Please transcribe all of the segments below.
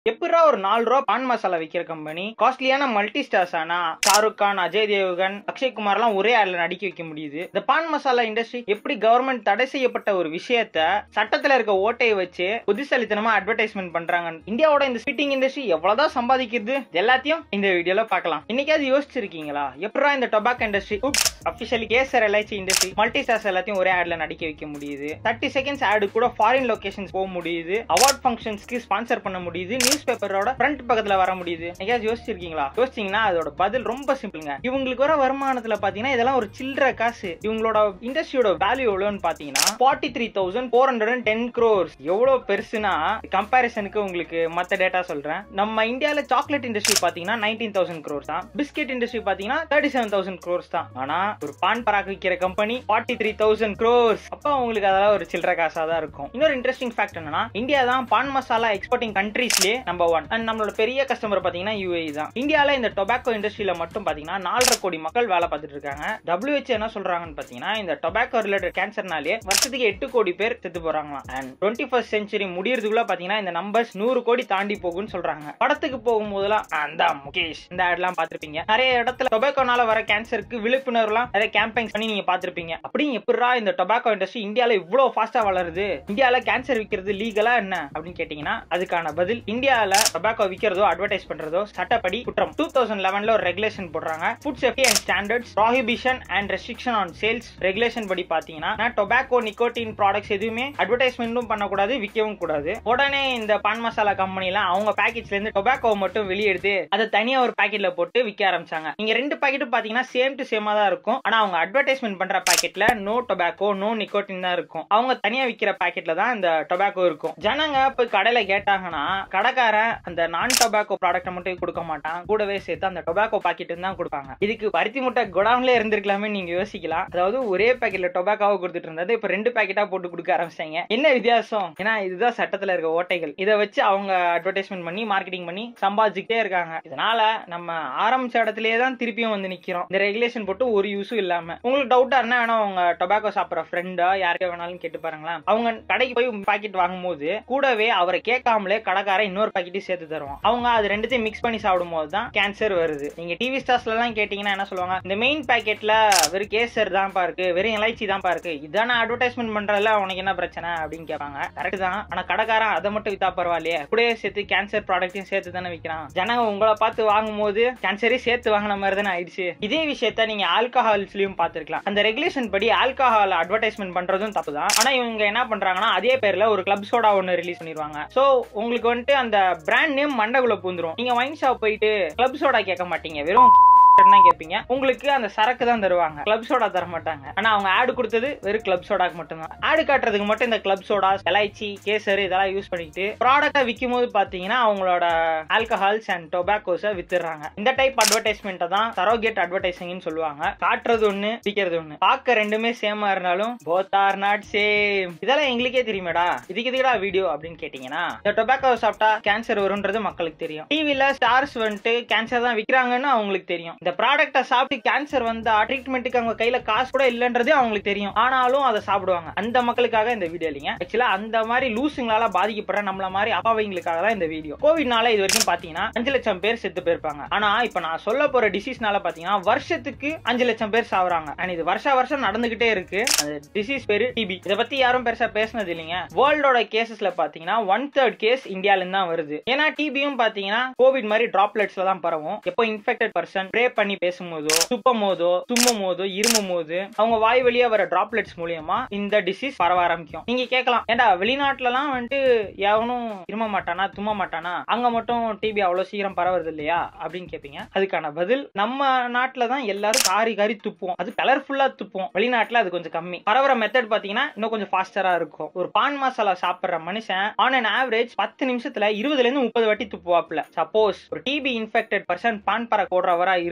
எப்படா ஒரு நாலு ரூபா பான் மசாலா விக்கிற கம்பெனி காஸ்ட்லியான மல்டி ஸ்டார்ஸ் ஆனா ஷாருக் கான் அஜய் தேவ்கன் அக்ஷய் குமார் எல்லாம் ஒரே ஆட்ல நடிக்க வைக்க முடியுது இந்த பான் மசாலா இண்டஸ்ட்ரி எப்படி கவர்மெண்ட் தடை செய்யப்பட்ட ஒரு விஷயத்த சட்டத்துல இருக்க ஓட்டையை வச்சு புத்திசாலித்தனமா அட்வர்டைஸ்மெண்ட் பண்றாங்க இந்தியாவோட இந்த ஸ்வீட்டிங் இண்டஸ்ட்ரி எவ்வளவுதான் சம்பாதிக்கிறது இது எல்லாத்தையும் இந்த வீடியோல பார்க்கலாம் இன்னைக்காவது யோசிச்சிருக்கீங்களா எப்படா இந்த tobacco industry officially Kesar LIC industry multi stars எல்லாத்தையும் ஒரே ஆட்ல நடிக்க வைக்க முடியுது தேர்ட்டி செகண்ட்ஸ் ஆடு கூட ஃபாரின் லொகேஷன்ஸ் போக முடியுது அவார்ட் ஃபங்க்ஷன்ஸ்க்கு ஸ்பான்சர் பண்ண முடியுது நியூஸ் பேப்பரோட ஃப்ரண்ட் பக்கத்துல வர முடியுது எங்கேயாவது யோசிச்சிருக்கீங்களா யோசிச்சீங்கன்னா அதோட பதில் ரொம்ப சிம்பிளுங்க இவங்களுக்கு வர வருமானத்துல பாத்தீங்கன்னா இதெல்லாம் ஒரு சில்லற காசு இவங்களோட இண்டஸ்ட்ரியோட வேல்யூ எவ்வளவுன்னு பாத்தீங்கன்னா forty three thousand four hundred and ten crores எவ்வளவு பெருசுனா கம்பேரிசனுக்கு உங்களுக்கு மத்த டேட்டா சொல்றேன் நம்ம இந்தியால சாக்லேட் இண்டஸ்ட்ரி பாத்தீங்கன்னா நைன்டீன் தௌசண்ட் க்ரோர்ஸ் தான் பிஸ்கெட் இண்டஸ்ட்ரி பாத்தீங்கன்னா தேர்ட்டி செவன் தௌசண்ட் க்ரோர்ஸ் தான் ஆனா ஒரு பான் பராக் விற்கிற company forty three thousand crores அப்ப உங்களுக்கு அதெல்லாம் ஒரு சில்லற காசா தான் இருக்கும் இன்னொரு இன்ட்ரெஸ்டிங் ஃபேக்ட் என்னன்னா இந்தியா தான் பான் மசாலா எக்ஸ்போர்ட்டிங் கண்ட்ரீஸ்லயே நம்பர் ஒன் அண்ட் நம்மளோட பெரிய கஸ்டமர் பாத்தீங்கன்னா யூஏ தான் இந்தியால இந்த டொபாக்கோ இண்டஸ்ட்ரியில மட்டும் பாத்தீங்கன்னா நாலரை கோடி மக்கள் வேலை பார்த்துட்டு இருக்காங்க டபிள்யூஹெச் என்ன சொல்றாங்கன்னு பாத்தீங்கன்னா இந்த டொபாக்கோ ரிலேட்டட் கேன்சர்னாலே வருஷத்துக்கு எட்டு கோடி பேர் செத்து போறாங்களாம் அண்ட் டுவெண்ட்டி ஃபர்ஸ்ட் சென்ச்சுரி முடியறதுக்குள்ள பாத்தீங்கன்னா இந்த நம்பர்ஸ் நூறு கோடி தாண்டி போகும்னு சொல்றாங்க படத்துக்கு போகும்போதெல்லாம் அந்த முகேஷ் இந்த ஆட்லாம் பார்த்திருப்பீங்க நிறைய இடத்துல டொபாக்கோனால வர கேன்சருக்கு விழிப்புணர்வுலாம் நிறைய கேம்பெயின்ஸ் பண்ணி நீங்க பார்த்திருப்பீங்க அப்படி எப்படிரா இந்த டொபாக்கோ இண்டஸ்ட்ரி இந்தியால இவ்வளவு ஃபாஸ்டா வளருது இந்தியால கேன்சர் விற்கிறது லீகலா என்ன அப்படின்னு கேட்டீங்கன்னா அதுக்கான பதில் இந்தியால டொபாக்கோ விற்கிறதோ அட்வர்டைஸ் பண்றதோ சட்டப்படி குற்றம் டூ தௌசண்ட் லெவன்ல ஒரு ரெகுலேஷன் போடுறாங்க food safety and standards prohibition and restriction on sales regulation படி பாத்தீங்கன்னா டொபாக்கோ நிக்கோட்டின் ப்ராடக்ட்ஸ் எதுவுமே அட்வர்டைஸ்மெண்ட்டும் பண்ணக்கூடாது விற்கவும் கூடாது உடனே இந்த பான் மசாலா கம்பெனில அவங்க பேக்கெட்ஸ்ல இருந்து டொபாக்கோ மட்டும் வெளியெடுத்து அதை தனியா ஒரு பாக்கெட்ல போட்டு விற்க ஆரம்பிச்சாங்க நீங்க ரெண்டு பாக்கெட்டும் பாத்தீங்கன்னா சேம் டு சேமா தான் இருக்கும் ஆனா அவங்க அட்வர்டைஸ்மெண்ட் பண்ற பாக்கெட்ல நோ டொபாக்கோ நோ நிக்கோட்டின் தான் இருக்கும் அவங்க தனியா விற்கிற பாக்கெட்ல தான் இந்த டொபாக்கோ இருக்கும் ஜனங்க போய் கடையில கேட்டாங்கன்னா கடைக்காரன் அந்த நான் டொபாக்கோ ப்ராடக்ட்டை மட்டும் கொடுக்க மாட்டான் கூடவே சேர்த்து அந்த டொபாக்கோ பாக்கெட் தான் கொடுப்பாங்க இதுக்கு பருத்தி முட்டை குடவுன்ல இருந்திருக்கலாமே நீங்க யோசிக்கலாம் அதாவது ஒரே பாக்கெட்ல டொபாக்கோவை கொடுத்துட்டு இருந்தது இப்ப ரெண்டு பாக்கெட்டா போட்டு கொடுக்க ஆரம்பிச்சாங்க என்ன வித்தியாசம் ஏன்னா இதுதான் சட்டத்துல இருக்க ஓட்டைகள் இதை வச்சு அவங்க அட்வர்டைஸ்மெண்ட் பண்ணி மார்க்கெட்டிங் பண்ணி சம்பாதிச்சுட்டே இருக்காங்க இதனால நம்ம ஆரம்பிச்ச இடத்துலயே தான் திருப்பியும் வந்து நிக்கிறோம் இந்த ரெகுலேஷன் போட்டு ஒரு யூஸும் இல்லாம உங்களுக்கு டவுட்டா என்ன வேணா உங்க டொபாக்கோ சாப்பிட்ற ஃப்ரெண்டா யாருக்கே வேணாலும் கேட்டு பாருங்களேன் அவங்க கடைக்கு போய் பாக்கெட் வாங்கும்போது கூடவே அவரை கேட்காமலே கடைக்காரன் இன்னொரு பாக்கெட்டையும் சேர்த்து தருவான் அவங்க அது ரெண்டுத்தையும் மிக்ஸ் பண்ணி சாப்பிடும் போது தான் கேன்சர் வருது நீங்க டிவி ஸ்டார்ஸ்ல எல்லாம் கேட்டீங்கன்னா என்ன சொல்லுவாங்க இந்த மெயின் பாக்கெட்ல வெறும் கேசர் தான்ப்பா இருக்கு வெறும் எலைச்சி தான்ப்பா இருக்கு இதான அட்வர்டைஸ்மெண்ட் பண்றதுல உனக்கு என்ன பிரச்சனை அப்படின்னு கேட்பாங்க கரெக்ட் தான் ஆனா கடைக்காரன் அதை மட்டும் வித்தா பரவாயில்லையே கூடயே சேர்த்து கேன்சர் ப்ராடக்ட்டையும் சேர்த்து தானே விற்கிறான் ஜனங்க உங்களை பார்த்து வாங்கும் போது கேன்சரே சேர்த்து வாங்கின மாதிரி தானே ஆயிடுச்சு இதே விஷயத்த நீங்க ஆல்கஹால்ஸ்லயும் பார்த்திருக்கலாம் அந்த ரெகுலேஷன் படி ஆல்கஹால் அட்வர்டைஸ்மெண்ட் பண்றதும் தப்பு தான் ஆனா இவங்க என்ன பண்றாங்கன்னா அதே பேர்ல ஒரு கிளப் சோடா ஒன்னு ரிலீஸ் பண்ணிடுவாங்க சோ உங்களுக்கு வந்துட்டு அந்த பிராண்ட் நேம் மண்டகுள்ள பூந்துரும் நீங்க வைன் ஷாப் போயிட்டு கிளப் சோடா கேட்க மாட்டீங்க வெறும் தான் கேட்பீங்க உங்களுக்கு அந்த சரக்கு தான் தருவாங்க கிளப் சோடா தர மாட்டாங்க ஆனா அவங்க ஆடு கொடுத்தது வெறும் கிளப் சோடாக்கு மட்டும்தான் ஆடு காட்டுறதுக்கு மட்டும் இந்த கிளப் சோடா எலாய்ச்சி கேசர் இதெல்லாம் யூஸ் பண்ணிட்டு ப்ராடக்டை விற்கும் போது பாத்தீங்கன்னா அவங்களோட ஆல்கஹால்ஸ் அண்ட் டொபாக்கோஸை வித்துறாங்க இந்த டைப் அட்வர்டைஸ்மெண்ட் தான் சரோகேட் அட்வர்டைசிங்னு சொல்லுவாங்க காட்டுறது ஒண்ணு விற்கிறது ஒண்ணு பார்க்க ரெண்டுமே சேமா இருந்தாலும் போத் ஆர் நாட் சேம் இதெல்லாம் எங்களுக்கே தெரியுமேடா இதுக்கு இதுக்கடா வீடியோ அப்படின்னு கேட்டீங்கன்னா இந்த டொபாக்கோ சாப்பிட்டா கேன்சர் வரும்ன்றது மக்களுக்கு தெரியும் டிவில ஸ்டார்ஸ் வந்துட்டு கேன்சர் தான் விற்கிறாங்கன்னு அவங்களுக்கு தெரியும் இந்த ப்ராடக்ட்டை சாப்பிட்டு கேன்சர் வந்தா ட்ரீட்மெண்ட்டுக்கு அவங்க கையில காசு கூட இல்லைன்றதே அவங்களுக்கு தெரியும் ஆனாலும் அதை சாப்பிடுவாங்க அந்த மக்களுக்காக இந்த வீடியோ இல்லைங்க ஆக்சுவலா அந்த மாதிரி லூசுங்களால பாதிக்கப்படுற நம்மள மாதிரி அப்பாவைங்களுக்காக தான் இந்த வீடியோ கோவிட்னால இது வரைக்கும் பாத்தீங்கன்னா அஞ்சு லட்சம் பேர் செத்து போயிருப்பாங்க ஆனா இப்ப நான் சொல்ல போற டிசீஸ்னால பாத்தீங்கன்னா வருஷத்துக்கு அஞ்சு லட்சம் பேர் சாவுறாங்க அண்ட் இது வருஷ வருஷம் நடந்துகிட்டே இருக்கு அந்த டிசீஸ் பேரு டிபி இதை பத்தி யாரும் பெருசா பேசினது இல்லைங்க வேர்ல்டோட கேசஸ்ல பாத்தீங்கன்னா ஒன் தேர்ட் கேஸ் இந்தியால இருந்து தான் வருது ஏன்னா டிபியும் பாத்தீங்கன்னா கோவிட் மாதிரி டிராப்லெட்ஸ்ல தான் பரவும் எப்போ இன்ஃபெக்டட் பர்சன் ப்ரே பண்ணி பேசும்போதோ துப்பும் போதோ தும்மும் போதோ இருமும் போது அவங்க வாய் வழியா வர டிராப்லெட்ஸ் மூலியமா இந்த டிசீஸ் பரவ ஆரம்பிக்கும் நீங்க கேட்கலாம் ஏண்டா வெளிநாட்டுலலாம் வந்துட்டு எவனும் இரும மாட்டானா தும்ம மாட்டானா அங்க மட்டும் டிபி அவ்வளவு சீக்கிரம் பரவுறது இல்லையா அப்படின்னு கேட்பீங்க அதுக்கான பதில் நம்ம நாட்டுல தான் எல்லாரும் காரி காரி துப்புவோம் அது கலர்ஃபுல்லா துப்புவோம் வெளிநாட்டுல அது கொஞ்சம் கம்மி பரவுற மெத்தட் பாத்தீங்கன்னா இன்னும் கொஞ்சம் ஃபாஸ்டரா இருக்கும் ஒரு பான் மசாலா சாப்பிடுற மனுஷன் ஆன் அன் ஆவரேஜ் பத்து நிமிஷத்துல இருபதுல இருந்து முப்பது வாட்டி துப்புவாப்ல சப்போஸ் ஒரு டிபி இன்ஃபெக்டட் பர்சன் பான் பற போடுறவரா இருந்து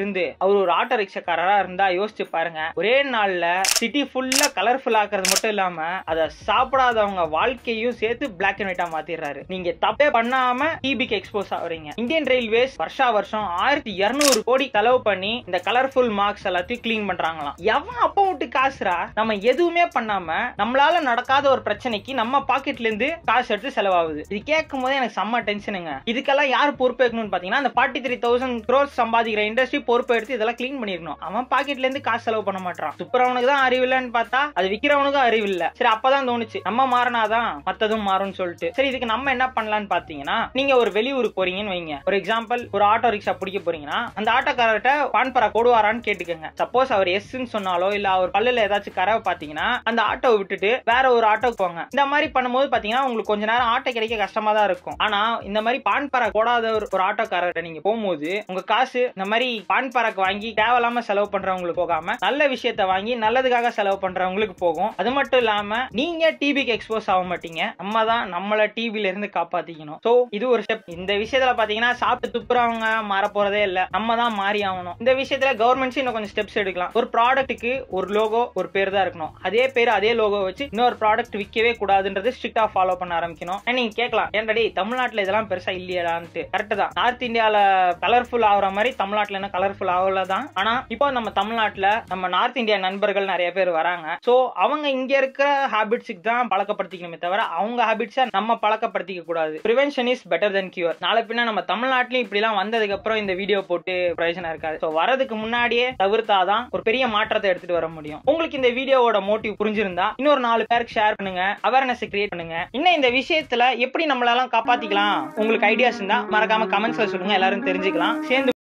இருந்து அவர் ஒரு ஆட்டோ ரிக்ஷாக்காரரா இருந்தா யோசிச்சு பாருங்க ஒரே நாள்ல சிட்டி ஃபுல்லா கலர்ஃபுல் ஆக்குறது மட்டும் இல்லாம அதை சாப்பிடாதவங்க வாழ்க்கையும் சேர்த்து பிளாக் அண்ட் ஒயிட்டா மாத்திடுறாரு நீங்க தப்பே பண்ணாம டிபிக்கு எக்ஸ்போஸ் ஆகுறீங்க இந்தியன் ரயில்வேஸ் வருஷா வருஷம் ஆயிரத்தி இருநூறு கோடி செலவு பண்ணி இந்த கலர்ஃபுல் மார்க்ஸ் எல்லாத்தையும் கிளீன் பண்றாங்களாம் எவன் அப்ப விட்டு காசுரா நம்ம எதுவுமே பண்ணாம நம்மளால நடக்காத ஒரு பிரச்சனைக்கு நம்ம பாக்கெட்ல இருந்து காசு எடுத்து செலவாகுது இது கேட்கும் போது எனக்கு செம்ம டென்ஷனுங்க இதுக்கெல்லாம் யார் பொறுப்பேற்கணும்னு பாத்தீங்கன்னா அந்த ஃபார்ட்டி த்ரீ தௌசண்ட் க்ரோஸ் சம்பாதிக்கிற இண்டஸ்ட்ரி பொறுப்பு எடுத்து இதெல்லாம் கிளீன் பண்ணிருக்கணும் அவன் பாக்கெட்ல இருந்து காசு செலவு பண்ண மாட்டான் துப்புறவனுக்கு தான் அறிவு இல்லைன்னு பார்த்தா அது விக்கிறவனுக்கும் அறிவு இல்ல சரி அப்பதான் தோணுச்சு நம்ம மாறினாதான் மத்ததும் மாறும்னு சொல்லிட்டு சரி இதுக்கு நம்ம என்ன பண்ணலாம்னு பாத்தீங்கன்னா நீங்க ஒரு வெளியூருக்கு போறீங்கன்னு வைங்க ஒரு எக்ஸாம்பிள் ஒரு ஆட்டோ ரிக்ஷா பிடிக்க போறீங்கன்னா அந்த ஆட்டோக்காரர்கிட்ட பான்பரா கொடுவாரான்னு கேட்டுக்கோங்க சப்போஸ் அவர் எஸ்ன்னு சொன்னாலோ இல்ல அவர் பல்லுல ஏதாச்சும் கரவை பாத்தீங்கன்னா அந்த ஆட்டோவை விட்டுட்டு வேற ஒரு ஆட்டோக்கு போங்க இந்த மாதிரி பண்ணும்போது பாத்தீங்கன்னா உங்களுக்கு கொஞ்ச நேரம் ஆட்டோ கிடைக்க கஷ்டமா தான் இருக்கும் ஆனா இந்த மாதிரி பான்பரா போடாத ஒரு ஒரு ஆட்டோக்காரர்கிட்ட நீங்க போகும்போது உங்க காசு இந்த மாதிரி பான்பராக்கு வாங்கி தேவையில்லாம செலவு பண்றவங்களுக்கு போகாம நல்ல விஷயத்த வாங்கி நல்லதுக்காக செலவு பண்றவங்களுக்கு போகும் அது மட்டும் இல்லாம நீங்க டிபிக்கு எக்ஸ்போஸ் ஆக மாட்டீங்க நம்ம தான் நம்மள டிவில இருந்து காப்பாத்திக்கணும் சோ இது ஒரு ஸ்டெப் இந்த விஷயத்துல பாத்தீங்கன்னா சாப்பிட்டு துப்புறவங்க மாற போறதே இல்ல நம்ம தான் மாறி ஆகணும் இந்த விஷயத்துல கவர்மெண்ட்ஸ் இன்னும் கொஞ்சம் ஸ்டெப்ஸ் எடுக்கலாம் ஒரு ப்ராடக்ட்டுக்கு ஒரு லோகோ ஒரு பேர் தான் இருக்கணும் அதே பேர் அதே லோகோ வச்சு இன்னொரு ப்ராடக்ட் விற்கவே கூடாதுன்றது ஸ்ட்ரிக்டா ஃபாலோ பண்ண ஆரம்பிக்கணும் And நீங்க கேட்கலாம் ஏன்டா தமிழ்நாட்டுல இதெல்லாம் பெருசா இல்லையடான்ட்டு கரெக்ட் தான் நார்த் இந்தியால கலர்ஃபுல் ஆகுற மாதிரி தமிழ்நாட்டுல என்ன கலர்ஃபுல் ஆகல தான் ஆனா இப்போ நம்ம தமிழ்நாட்டுல நம்ம நார்த் இந்தியா நண்பர்கள் நிறைய பேர் வராங்க சோ அவங்க இங்க இருக்கிற ஹாபிட்ஸுக்கு தான் பழக்கப்படுத்திக்கணுமே தவிர அவங்க ஹாபிட்ஸை நம்ம பழக்கப்படுத்திக்க கூடாது prevention is better than cure நாளை பின்ன நம்ம தமிழ்நாட்டிலும் இப்படி எல்லாம் வந்ததுக்கு அப்புறம் இந்த வீடியோ போட்டு பிரயோஜனம் இருக்காது சோ வரதுக்கு முன்னாடியே தவிர்த்தாதான் ஒரு பெரிய மாற்றத்தை எடுத்துட்டு வர முடியும் உங்களுக்கு இந்த வீடியோவோட மோட்டிவ் புரிஞ்சிருந்தா இன்னொரு நாலு பேருக்கு ஷேர் பண்ணுங்க அவேர்னஸ் கிரியேட் பண்ணுங்க இன்னும் இந்த விஷயத்துல எப்படி நம்மளெல்லாம் காப்பாத்திக்கலாம் உங்களுக்கு ஐடியாஸ் இருந்தா மறக்காம கமெண்ட்ஸ்ல சொல்லுங்க எல்லாரும் தெரிஞ்சுக்கலாம் சேர்ந்து